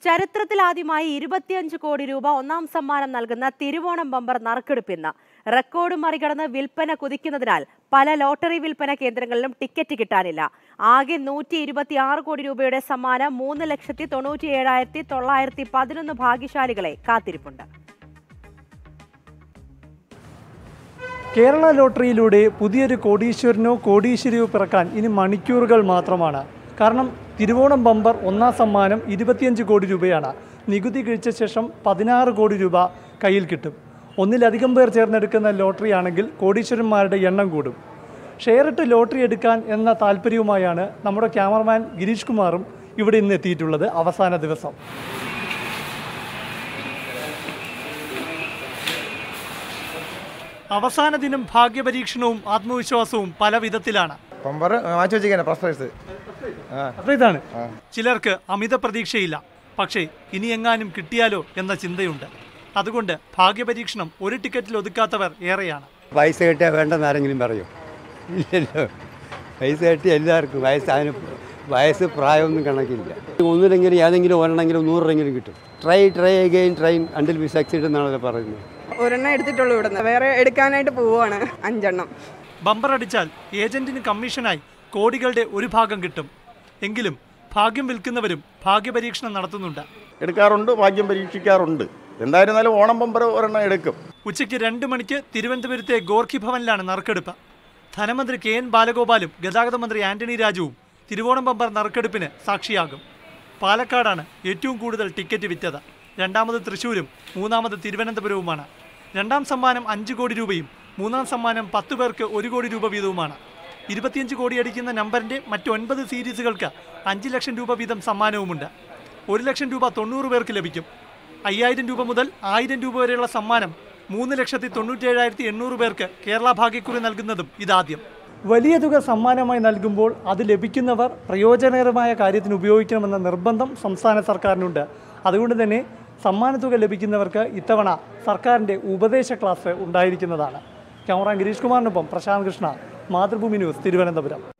ചരിത്രത്തിലാദ്യമായി ഇരുപത്തിയഞ്ച് കോടി രൂപ ഒന്നാം സമ്മാനം നൽകുന്ന തിരുവോണം ബമ്പർ നറുക്കെടുപ്പിന്ന് റെക്കോർഡ് മറികടന്ന് വിൽപ്പന കുതിക്കുന്നതിനാൽ പല ലോട്ടറി വിൽപ്പന കേന്ദ്രങ്ങളിലും ടിക്കറ്റ് കിട്ടാനില്ല ആകെ നൂറ്റി ഇരുപത്തി ആറ് കോടി രൂപയുടെ സമ്മാനം മൂന്ന് ലക്ഷത്തി തൊണ്ണൂറ്റി ഏഴായിരത്തി തൊള്ളായിരത്തി പതിനൊന്ന് ഭാഗ്യശാലികളെ കാത്തിരിപ്പുണ്ട് കേരള ലോട്ടറിയിലൂടെ പുതിയൊരു കോടീശ്വരനോ കോടീശ്വരിയോ പിറക്കാൻ ഇനി മണിക്കൂറുകൾ മാത്രമാണ് കാരണം തിരുവോണം ബമ്പർ ഒന്നാം സമ്മാനം ഇരുപത്തിയഞ്ച് കോടി രൂപയാണ് നികുതി കഴിച്ച ശേഷം പതിനാറ് കോടി രൂപ കയ്യിൽ കിട്ടും ഒന്നിലധികം പേർ ചേർന്നെടുക്കുന്ന ലോട്ടറി ആണെങ്കിൽ കോടീശ്വരന്മാരുടെ എണ്ണം കൂടും ഷെയറിട്ട് ലോട്ടറി എടുക്കാൻ എന്ന താല്പര്യവുമായാണ് നമ്മുടെ ക്യാമറമാൻ ഗിരീഷ് കുമാറും ഇവിടെ ഇന്ന് എത്തിയിട്ടുള്ളത് അവസാന ദിവസം അവസാന ദിനം ഭാഗ്യപരീക്ഷണവും ആത്മവിശ്വാസവും പല വിധത്തിലാണ് പമ്പർ മാറ്റി വെച്ചിരിക്കുന്നത് പ്രസ്റ്റേഴ്സ് ആ അപ്പൊ ഇതാണ് ചിലർക്ക് അമിത പ്രതീക്ഷയില്ല പക്ഷേ ഇനി എങ്ങാനും കിട്ടിയാലോ എന്ന ചിന്തയുണ്ട് അതുകൊണ്ട് ഭാഗ്യപരീക്ഷണം ഒരു ടിക്കറ്റിൽ ഒതുക്കാത്തവർ ഏറെയാണ് പൈസ കിട്ടിയാൽ വേണ്ടെന്ന് ആരെങ്കിലും പറയും ഇല്ലല്ലോ പൈസ കിട്ടി എല്ലാവർക്കും വയസ്സ് അതിന് വയസ്സ് പ്രായമൊന്നും കണക്കില്ല ഒന്നിലെങ്കിലും ഏതെങ്കിലും ഒരെണ്ണെങ്കിലും നൂറെങ്കിലും കിട്ടും try try again try until be succeed എന്നാണല്ലോ പറയുന്നത് ഒരെണ്ണം എടുത്തിട്ടുള്ളൂ ഇവിടുന്ന് വേറെ എടുക്കാനായിട്ട് പോവാണ് അഞ്ചെണ്ണം ബമ്പർ അടിച്ചാൽ ഏജന്റിന് കമ്മീഷനായി കോടികളുടെ ഒരു ഭാഗം കിട്ടും എങ്കിലും ഭാഗ്യം വിൽക്കുന്നവരും ഭാഗ്യപരീക്ഷണം നടത്തുന്നുണ്ട് എടുക്കാറുണ്ട് ഭാഗ്യം പരീക്ഷിക്കാറുണ്ട് എന്തായിരുന്നാലും ഓണം പമ്പർ ഒരെണ്ണം എടുക്കും ഉച്ചയ്ക്ക് രണ്ട് മണിക്ക് തിരുവനന്തപുരത്തെ ഗോർഖി ഭവനിലാണ് നറുക്കെടുപ്പ് ധനമന്ത്രി കെ എൻ ബാലഗോപാലും ഗതാഗത മന്ത്രി ആന്റണി രാജുവും തിരുവോണം ബമ്പർ നറുക്കെടുപ്പിന് സാക്ഷിയാകും പാലക്കാടാണ് ഏറ്റവും കൂടുതൽ ടിക്കറ്റ് വിറ്റത് രണ്ടാമത് തൃശൂരും മൂന്നാമത് തിരുവനന്തപുരവുമാണ് രണ്ടാം സമ്മാനം അഞ്ച് കോടി രൂപയും മൂന്നാം സമ്മാനം പത്ത് പേർക്ക് ഒരു കോടി രൂപ വീതവുമാണ് ഇരുപത്തിയഞ്ച് കോടി അടിക്കുന്ന നമ്പറിന്റെ മറ്റ് ഒൻപത് സീരീസുകൾക്ക് അഞ്ച് ലക്ഷം രൂപ വീതം സമ്മാനവുമുണ്ട് ഒരു ലക്ഷം രൂപ തൊണ്ണൂറ് പേർക്ക് ലഭിക്കും അയ്യായിരം രൂപ മുതൽ ആയിരം രൂപ വരെയുള്ള സമ്മാനം മൂന്ന് ലക്ഷത്തി തൊണ്ണൂറ്റേഴായിരത്തി എണ്ണൂറ് പേർക്ക് കേരള ഭാഗ്യക്കുറി നൽകുന്നതും ഇതാദ്യം വലിയ തുക സമ്മാനമായി നൽകുമ്പോൾ അത് ലഭിക്കുന്നവർ പ്രയോജനകരമായ കാര്യത്തിന് ഉപയോഗിക്കണമെന്ന നിർബന്ധം സംസ്ഥാന സർക്കാരിനുണ്ട് അതുകൊണ്ട് തന്നെ സമ്മാനത്തുക ലഭിക്കുന്നവർക്ക് ഇത്തവണ സർക്കാരിൻ്റെ ഉപദേശ ക്ലാസ് ഉണ്ടായിരിക്കുന്നതാണ് ക്യാമറ ഗിരീഷ് കുമാറിനൊപ്പം പ്രശാന്ത് കൃഷ്ണ മാതൃഭൂമി ന്യൂസ് തിരുവനന്തപുരം